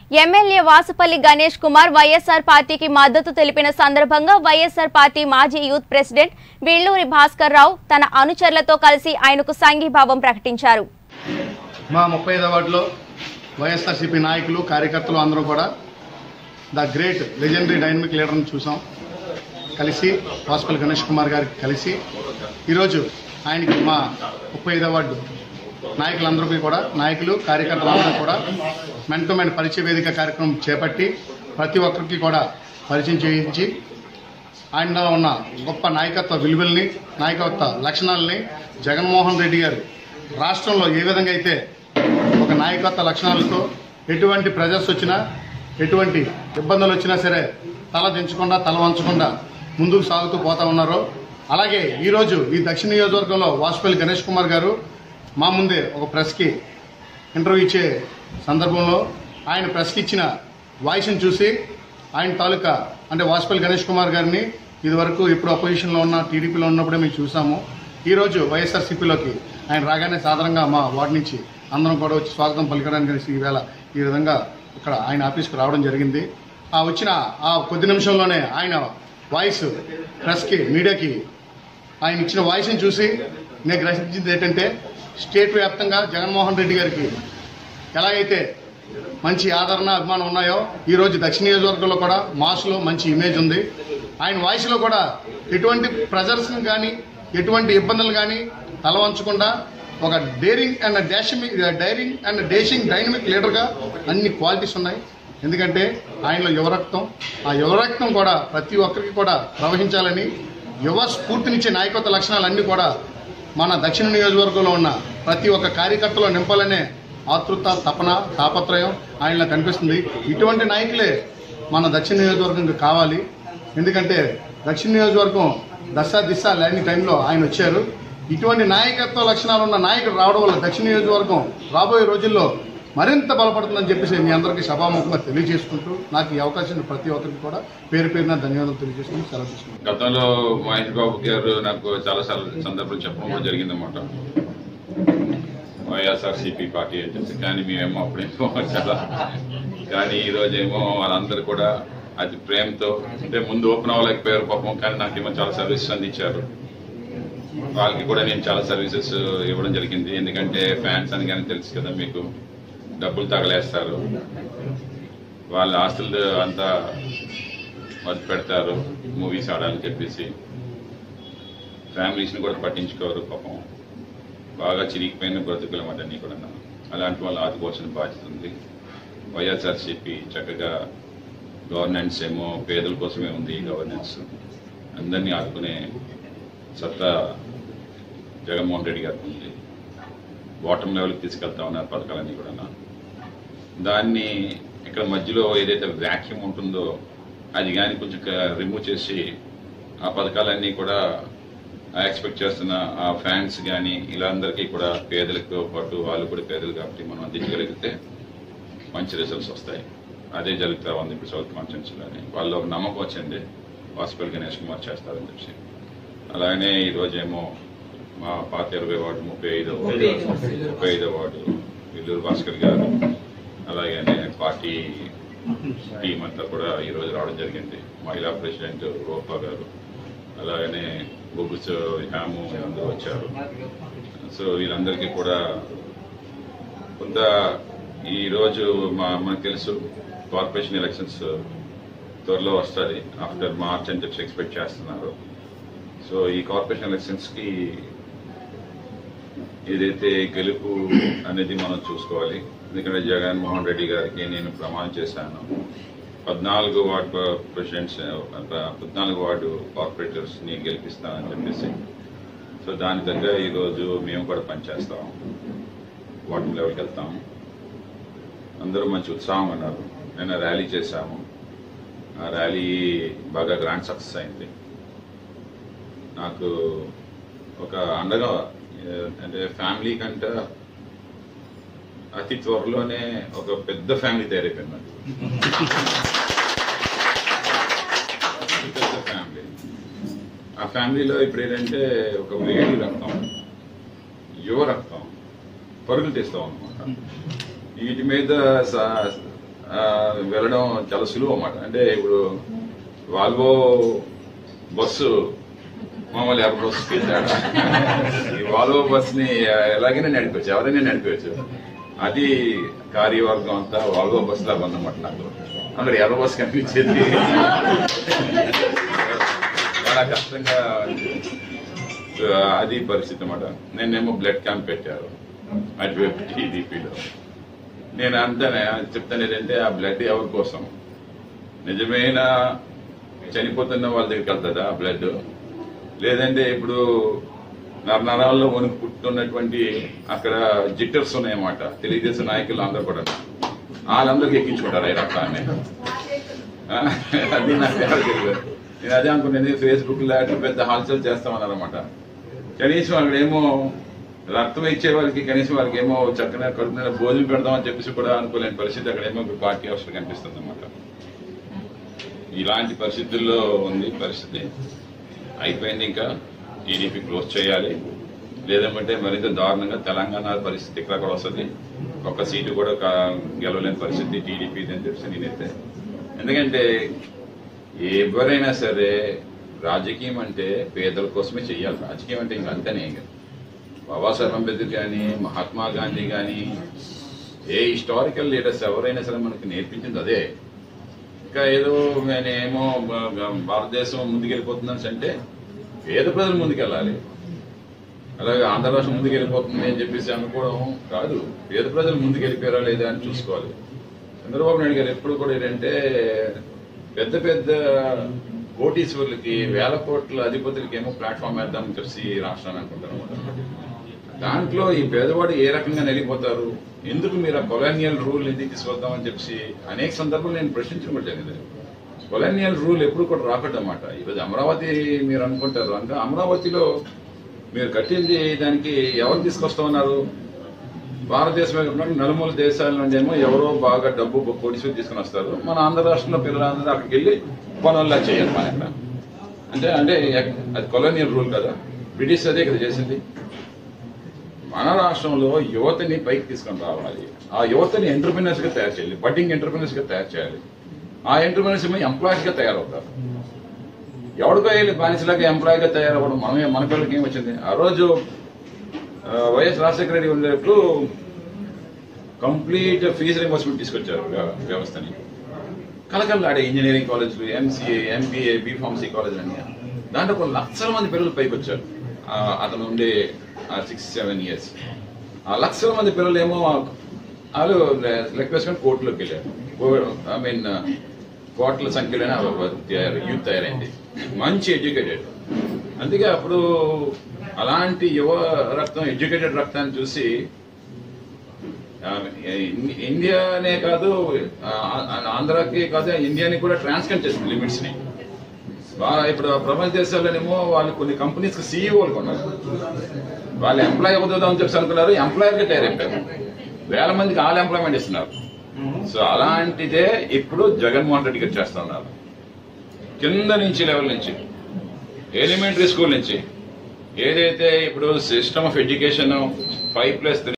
MLA Vasupalli Ganesh Kumar YSR పార్టీకి మద్దతు తెలిపిన సందర్భంగా వైఎస్ఆర్ పార్టీ మాజీ యూత్ ప్రెసిడెంట్ విళ్ళూరి భాస్కర్ రావు తన అనుచరులతో కలిసి ఆయనకు సంఘీభావం ప్రకటించారు మా ముప్పై ఐదో వార్డులో వైఎస్ఆర్సీపీ నాయకులు కార్యకర్తలు అందరూ కూడా ద గ్రేట్ లెజెండరీ డైనమిక్ లీడర్ని చూసాం కలిసి వాసుపల్లి గణేష్ కుమార్ గారికి కలిసి ఈరోజు ఆయనకి మా ముప్పై ఐదో వార్డు నాయకులందరికీ కూడా నాయకులు కార్యకర్తలందరూ కూడా మెన్ టు మెన్ పరిచయ వేదిక కార్యక్రమం చేపట్టి ప్రతి ఒక్కరికి కూడా పరిచయం చేయించి ఆయనలో ఉన్న గొప్ప నాయకత్వ విలువల్ని నాయకత్వ లక్షణాలని జగన్మోహన్ రెడ్డి గారు రాష్ట్రంలో ఏ విధంగా అయితే ఒక నాయకత్వ లక్షణాలతో ఎటువంటి ప్రెజర్స్ వచ్చినా ఎటువంటి ఇబ్బందులు వచ్చినా సరే తల దించకుండా తల వంచకుండా ముందుకు సాగుతూ పోతా ఉన్నారో అలాగే ఈరోజు ఈ దక్షిణ నియోజకవర్గంలో వాసుపల్లి గణేష్ కుమార్ గారు మా ముందే ఒక ప్రెస్కి ఇంటర్వ్యూ ఇచ్చే సందర్భంలో ఆయన ప్రెస్కి ఇచ్చిన వాయిస్ని చూసి ఆయన తాలూకా అంటే వాసుపల్లి గణేష్ కుమార్ గారిని ఇదివరకు ఇప్పుడు అపోజిషన్లో ఉన్న టీడీపీలో ఉన్నప్పుడే మేము చూసాము ఈరోజు వైఎస్ఆర్సీపీలోకి ఆయన రాగానే సాధారణంగా మా వార్డు నుంచి అందరం కూడా వచ్చి స్వాగతం పలకడానికి కలిసి ఈవేళ ఈ విధంగా ఇక్కడ ఆయన ఆఫీస్కి రావడం జరిగింది ఆ వచ్చిన ఆ కొద్ది నిమిషంలోనే ఆయన వాయిస్ ప్రెస్కి మీడియాకి ఆయన ఇచ్చిన వాయిస్ని చూసి నేను గ్రహించింది ఏంటంటే స్టేట్ వ్యాప్తంగా జగన్మోహన్ రెడ్డి గారికి ఎలాగైతే మంచి ఆదరణ అభిమానం ఉన్నాయో ఈరోజు దక్షిణ నియోజకవర్గంలో కూడా మాస్లో మంచి ఇమేజ్ ఉంది ఆయన వాయిస్లో కూడా ఎటువంటి ప్రెజర్స్ని కానీ ఎటువంటి ఇబ్బందులు కానీ తలవంచకుండా ఒక daring and dashing daring and dashing dynamic లీడర్గా అన్ని క్వాలిటీస్ ఉన్నాయి ఎందుకంటే ఆయనలో యువరక్తం ఆ యువరక్తం కూడా ప్రతి ఒక్కరికి కూడా ప్రవహించాలని యువ స్ఫూర్తినిచ్చే నాయకత్వ లక్షణాలన్నీ కూడా మన దక్షిణ నియోజకవర్గంలో ఉన్న ప్రతి ఒక్క కార్యకర్తలో నింపాలనే ఆతృత తపన తాపత్రయం ఆయనలో కనిపిస్తుంది ఇటువంటి నాయకులే మన దక్షిణ నియోజకవర్గంకి కావాలి ఎందుకంటే దక్షిణ నియోజకవర్గం దశ దిశ లేని టైంలో ఆయన వచ్చారు ఇటువంటి నాయకత్వ లక్షణాలు ఉన్న నాయకుడు రావడం వల్ల దక్షిణ నియోజకవర్గం రాబోయే రోజుల్లో మరింత బలపడుతుందని చెప్పేసి మీ అందరికీ సభాముఖంగా తెలియజేసుకుంటూ నాకు ఈ అవకాశం ఇచ్చిన ప్రతి ఒక్కరికి కూడా పేరు పేరున ధన్యవాదాలు తెలియజేసుకుంటూ సెలవు తీసుకుంటాను గతంలో మహేష్ బాబు గారు నాకు చాలా సార్లు సందర్భాలు చెప్పడం కూడా జరిగిందన్నమాట వైఎస్ఆర్సీపీ పార్టీ అని చెప్పి కానీ మేమేమో అప్పుడేమో చాలా కానీ ఈ రోజేమో వాళ్ళందరూ కూడా అది ప్రేమతో అంటే ముందు ఓపెన్ అవ్వలేకపోయారు పాపం కానీ నాకేమో చాలా సర్వీసెస్ అందించారు వాళ్ళకి కూడా నేను చాలా సర్వీసెస్ ఇవ్వడం జరిగింది ఎందుకంటే ఫ్యాన్స్ అని కానీ తెలుసు కదా మీకు డబ్బులు తగలేస్తారు వాళ్ళ ఆస్తులు అంతా మద్దతు పెడతారు మూవీస్ ఆడాలని చెప్పేసి ఫ్యామిలీస్ని కూడా పట్టించుకోరు పాపం బాగా చిరిగిపోయిన బ్రతుకులు మాట అన్నీ కూడా అలాంటి వాళ్ళు ఆదుకోవాల్సిన బాధ్యత ఉంది వైఎస్ఆర్సీపీ చక్కగా గవర్నెన్స్ ఏమో పేదల కోసమే ఉంది ఈ గవర్నెన్స్ అందరినీ ఆదుకునే సత్తా జగన్మోహన్ రెడ్డి గారికి ఉంది బాటమ్ లెవెల్కి తీసుకెళ్తా ఉన్నారు పథకాలన్నీ కూడా దాన్ని ఇక్కడ మధ్యలో ఏదైతే వ్యాక్యూమ్ ఉంటుందో అది కానీ కొంచెం రిమూవ్ చేసి ఆ పథకాలన్నీ కూడా ఎక్స్పెక్ట్ చేస్తున్న ఆ ఫ్యాన్స్ కానీ ఇలా అందరికీ కూడా పేదలతో పాటు వాళ్ళు కూడా పేదలు కాబట్టి మనం అందించగలిగితే మంచి రిజల్ట్స్ వస్తాయి అదే జరుగుతా ఉంది ఇప్పుడు సౌత్ కాన్స్టిట్యున్సీలోని వాళ్ళు ఒక నమ్మకం వచ్చింది హాస్పిటల్ గణేష్ కుమార్ చేస్తారని చెప్పి అలాగనే ఈరోజేమో మా పాత ఇరవై వార్డు ముప్పై ఐదో వార్డు ముప్పై ఐదో వార్డు విల్లూరు భాస్కర్ గారు అలాగనే పార్టీ టీం అంతా కూడా ఈరోజు రావడం జరిగింది మహిళా ప్రెసిడెంట్ రూపా గారు అలాగనే బొగ్గుసు హ్యాము అందరూ వచ్చారు సో వీళ్ళందరికీ కూడా కొంత ఈరోజు మా మనకు తెలుసు కార్పొరేషన్ ఎలక్షన్స్ త్వరలో వస్తుంది ఆఫ్టర్ మార్చ్ అని చెప్పి ఎక్స్పెక్ట్ చేస్తున్నారు సో ఈ కార్పొరేషన్ ఎలక్షన్స్కి ఏదైతే గెలుపు అనేది మనం చూసుకోవాలి ఎందుకంటే జగన్మోహన్ రెడ్డి గారికి నేను ప్రమాణం చేశాను పద్నాలుగు వార్డు ప్రెసిడెంట్స్ పద్నాలుగు వార్డు కార్పొరేటర్స్ ని గెలిపిస్తానని చెప్పేసి సో దాని దగ్గర ఈరోజు మేము కూడా పనిచేస్తాం వార్డు లెవెల్కి వెళ్తాం అందరూ మంచి ఉత్సాహం అన్నారు నేను ర్యాలీ చేశాము ఆ ర్యాలీ బాగా గ్రాండ్ సక్సెస్ అయింది నాకు ఒక అండగా ఏ, అంటే ఫ్యామిలీ కంటే అతి త్వరలోనే ఒక పెద్ద ఫ్యామిలీ తయారైపోయింది నాకు అతి పెద్ద ఫ్యామిలీ ఆ ఫ్యామిలీలో ఇప్పుడు ఏంటంటే ఒక వేడి రక్తం యువ రక్తం పరుగులు తీస్తాం అనమాట వీటి మీద సా- ఆ, వెళ్ళడం చాలా సులువు అన్నమాట అంటే ఇప్పుడు వాల్వో బస్సు మామూలు ఎవరి బస్సుకి తేడా ఈ వాల్వో బస్ని ఎలాగైనా నడిపచ్చు ఎవరైనా నడిపచ్చు అది కార్యవర్గం అంతా వాల్వో బస్ లాగా ఉందన్నమాట నాకు అక్కడ ఎర్ర బస్ కనిపించేది చాలా కష్టంగా సో అది పరిస్థితి అన్నమాట నేనేమో బ్లడ్ క్యాంప్ పెట్టారు అటువైపు టీడీపీలో నేను అంతా చెప్తాను ఏంటంటే ఆ బ్లడ్ ఎవరి కోసం నిజమైన చనిపోతున్న వాళ్ళ దగ్గరికి వెళ్తుందా ఆ బ్లడ్ లేదంటే ఇప్పుడు నరనరాల్లో వణుకు పుట్టున్నటువంటి అక్కడ జిట్టర్స్ ఉన్నాయన్నమాట తెలుగుదేశం నాయకులు అందరూ కూడా వాళ్ళందరికీ ఎక్కించుకుంటారు ఈ రక్తాన్ని ఆ, అది నాకు ఎవరు తెలియదు నేను అదే అనుకునేది ఫేస్బుక్ లో అట్లా పెద్ద హాల్చల్ చేస్తామన్నారన్నమాట కనీసం అక్కడ ఏమో రక్తం ఇచ్చే వాళ్ళకి కనీసం వాళ్ళకి ఏమో చక్కగా కడుపు మీద భోజనం పెడదామని చెప్పేసి కూడా అనుకోలేని పరిస్థితి అక్కడ ఏమో పార్టీ అవసరం కనిపిస్తుంది అన్నమాట ఇలాంటి పరిస్థితుల్లో ఉంది పరిస్థితి అయిపోయింది ఇంకా టీడీపీ క్లోజ్ చేయాలి లేదంటే మరింత దారుణంగా తెలంగాణ పరిస్థితి ఇక్కడ కూడా వస్తుంది ఒక్క సీటు కూడా కా- గెలవలేని పరిస్థితి టీడీపీ అని చెప్పి నేనైతే ఎందుకంటే ఎవరైనా సరే రాజకీయం అంటే పేదల కోసమే చెయ్యాలి రాజకీయం అంటే ఇంకా అంతేనే ఇంకా బాబాసాహెబ్ అంబేద్కర్ కానీ మహాత్మా గాంధీ కానీ ఏ హిస్టారికల్ లీడర్స్ ఎవరైనా సరే మనకి నేర్పించింది అదే ఇంకా ఏదో నేనేమో బ- బ- భారతదేశం ముందుకెళ్ళిపోతుందని అంటే పేద ప్రజలు ముందుకెళ్ళాలి అలాగే ఆంధ్ర రాష్ట్రం ముందుకెళ్ళిపోతుంది అని చెప్పేసి అనుకోవడం కాదు పేద ప్రజలు ముందుకెళ్ళిపోయారా లేదా అని చూసుకోవాలి చంద్రబాబు నాయుడు గారు ఎప్పుడు కూడా ఏంటంటే పెద్ద పెద్ద కోటీశ్వరులకి వేల కోట్ల అధిపతులకి ఏమో ప్లాట్ఫామ్ వేద్దామని చెప్పి రాష్ట్రాన్ని అనుకుంటారు అన్నమాట. దాంట్లో ఈ పేదవాడు ఏ రకంగా నలిగిపోతారు ఎందుకు మీరు ఆ కొలానియల్ రూల్ ఎందుకు తీసుకొద్దామని చెప్పి అనేక సందర్భాలు నేను ప్రశ్నించడం కూడా జరిగింది కొలానియల్ రూల్ ఎప్పుడు కూడా రాకూడదు అన్నమాట ఈరోజు అమరావతి మీరు అనుకుంటారు అంటే అమరావతిలో మీరు కట్టింది దానికి ఎవరు తీసుకొస్తామన్నారు భారతదేశమే కాకుండా నలుమూల దేశాల నుండి ఏమో ఎవరో బాగా డబ్బు పొడిసి తీసుకుని వస్తారు మన ఆంధ్ర రాష్ట్రంలో పిల్లలందరూ అక్కడికి వెళ్ళి పనుల్లా చేయాలి మన ఇక్కడ అంటే అంటే ఎక్- అది కొలోనియల్ రూల్ కదా బ్రిటిష్ అదే కదా చేసింది మన రాష్ట్రంలో యువతని పైకి తీసుకొని రావాలి ఆ యువతని ఎంటర్ప్రినర్స్ గా తయారు చేయాలి బడ్డింగ్ ఎంటర్ప్రినర్స్ గా తయారు చేయాలి ఆ ఎంటర్ప్రినర్స్ ఏమో ఎంప్లాయీస్ గా తయారవుతారు ఎవడికో వెళ్ళి బానిసలాగా ఎంప్లాయీగా తయారవ్వడం మనమే మన పిల్లలకి ఏం వచ్చింది ఆ రోజు ఆ, వైఎస్ రాజశేఖర రెడ్డి ఉండేటప్పుడు కంప్లీట్ ఫీజు రింబర్స్మెంట్ తీసుకొచ్చారు వ్య- వ్యవస్థని కలకల్లాడే ఇంజనీరింగ్ కాలేజ్లు ఎంసీఏ ఎంబీఏ బీఫార్మసీ కాలేజ్ అని దాంట్లో కొన్ని లక్షల మంది పిల్లలు పైకి వచ్చారు ఆ, అతను ఉండే సిక్స్ సెవెన్ ఇయర్స్ ఆ లక్షల మంది పిల్లలు ఏమో వాళ్ళు లె- లెక్క వేసుకొని కోర్టులోకి వెళ్ళారు ఐ మీన్ కోట్ల సంఖ్యలోనే తయారు యూత్ తయారైంది మంచి ఎడ్యుకేటెడ్ అందుకే అప్పుడు అలాంటి యువ రక్తం ఎడ్యుకేటెడ్ రక్తాన్ని చూసి ఆ, ఇన్- ఇండియానే కాదు ఆ, ఆ- ఆంధ్రాకి కాదు ఇండియాని కూడా ట్రాన్స్కన్ చేసింది లిమిట్స్ ని బా- ఇప్పుడు ప్రపంచ దేశాల్లోనేమో వాళ్ళు కొన్ని కంపెనీస్ కి సీఈఓలు కొన్నారు వాళ్ళు ఎంప్లాయ్ అవుతుందామని చెప్పి అనుకున్నారు ఎంప్లాయర్ గా తయారైపోయారు వేల మందికి ఆల్ ఎంప్లాయ్మెంట్ ఇస్తున్నారు సో అలాంటిదే ఇప్పుడు జగన్మోహన్ రెడ్డి గారు చేస్తున్నారు కింద నుంచి లెవెల్ నుంచి ఎలిమెంటరీ స్కూల్ నుంచి ఏదైతే ఇప్పుడు system of education five plus